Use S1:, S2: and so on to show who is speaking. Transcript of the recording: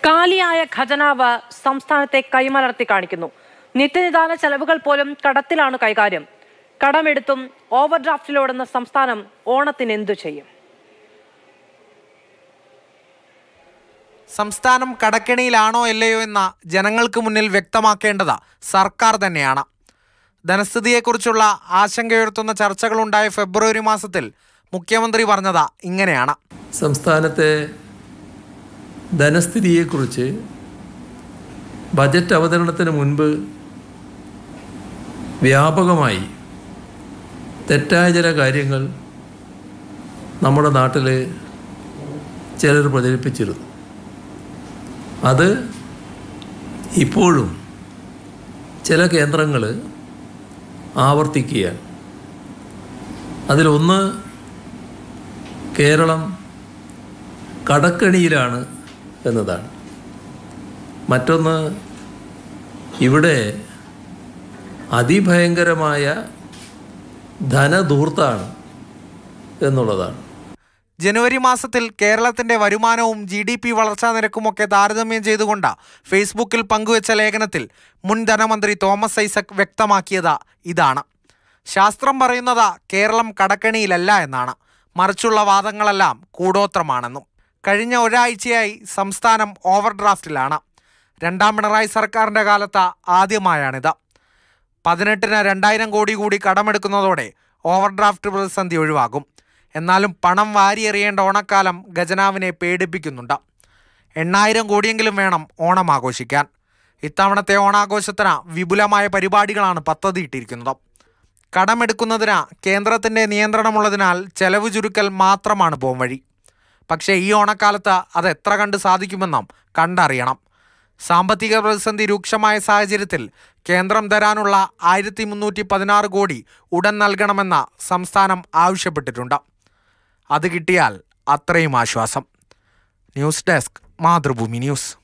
S1: കാലിയായ ഖജനാവ് സംസ്ഥാനത്തെ കൈമലർത്തി കാണിക്കുന്നു നിത്യനിദാന ചെലവുകൾ പോലും കടത്തിലാണ് കൈകാര്യം കടമെടുത്തും ഓവർഡ്രാഫ്റ്റിലോടുന്ന സംസ്ഥാനം ഓണത്തിന് എന്തു ചെയ്യും
S2: സംസ്ഥാനം കടക്കെണിയിലാണോ അല്ലയോ എന്ന ജനങ്ങൾക്ക് മുന്നിൽ വ്യക്തമാക്കേണ്ടത് സർക്കാർ തന്നെയാണ് ധനസ്ഥിതിയെക്കുറിച്ചുള്ള ആശങ്കയുയർത്തുന്ന ചർച്ചകളുണ്ടായ ഫെബ്രുവരി മാസത്തിൽ മുഖ്യമന്ത്രി പറഞ്ഞത് ഇങ്ങനെയാണ്
S3: സംസ്ഥാനത്തെ ധനസ്ഥിതിയെക്കുറിച്ച് ബജറ്റ് അവതരണത്തിന് മുൻപ് വ്യാപകമായി തെറ്റായ ചില കാര്യങ്ങൾ നമ്മുടെ നാട്ടിൽ ചിലർ പ്രചരിപ്പിച്ചിരുന്നു അത് ഇപ്പോഴും ചില കേന്ദ്രങ്ങൾ ആവർത്തിക്കുകയാണ് അതിലൊന്ന് കേരളം കടക്കണിയിലാണ് എന്നതാണ് മറ്റൊന്ന് ഇവിടെ അതിഭയങ്കരമായ ധനധൂർത്താണ് എന്നുള്ളതാണ്
S2: ജനുവരി മാസത്തിൽ കേരളത്തിന്റെ വരുമാനവും ജി ഡി പി വളർച്ചാ നിരക്കുമൊക്കെ താരതമ്യം ചെയ്തുകൊണ്ട് ഫേസ്ബുക്കിൽ പങ്കുവച്ച ലേഖനത്തിൽ മുൻ ധനമന്ത്രി തോമസ് ഐസക് വ്യക്തമാക്കിയത് ഇതാണ് ശാസ്ത്രം പറയുന്നത് കേരളം കടക്കണിയിലല്ല എന്നാണ് മറിച്ചുള്ള വാദങ്ങളെല്ലാം കൂടോത്രമാണെന്നും കഴിഞ്ഞ ഒരാഴ്ചയായി സംസ്ഥാനം ഓവർഡ്രാഫ്റ്റിലാണ് രണ്ടാം പിണറായി സർക്കാരിൻ്റെ കാലത്ത് ആദ്യമായാണിത് പതിനെട്ടിന് രണ്ടായിരം കോടി കൂടി കടമെടുക്കുന്നതോടെ ഓവർഡ്രാഫ്റ്റ് പ്രതിസന്ധി ഒഴിവാകും എന്നാലും പണം വാരിയെറിയേണ്ട ഓണക്കാലം ഖജനാവിനെ പേടിപ്പിക്കുന്നുണ്ട് എണ്ണായിരം കോടിയെങ്കിലും വേണം ഓണം ആഘോഷിക്കാൻ ഇത്തവണത്തെ ഓണാഘോഷത്തിന് വിപുലമായ പരിപാടികളാണ് പദ്ധതിയിട്ടിരിക്കുന്നത് കടമെടുക്കുന്നതിന് കേന്ദ്രത്തിൻ്റെ നിയന്ത്രണമുള്ളതിനാൽ ചെലവ് ചുരുക്കൽ മാത്രമാണ് പോംവഴി പക്ഷേ ഈ ഓണക്കാലത്ത് അത് എത്ര കണ്ട് സാധിക്കുമെന്നും കണ്ടറിയണം സാമ്പത്തിക പ്രതിസന്ധി രൂക്ഷമായ സാഹചര്യത്തിൽ കേന്ദ്രം തരാനുള്ള ആയിരത്തി മുന്നൂറ്റി പതിനാറ് കോടി ഉടൻ നൽകണമെന്ന് സംസ്ഥാനം ആവശ്യപ്പെട്ടിട്ടുണ്ട് അത് കിട്ടിയാൽ അത്രയും ആശ്വാസം ന്യൂസ് ഡെസ്ക് മാതൃഭൂമി ന്യൂസ്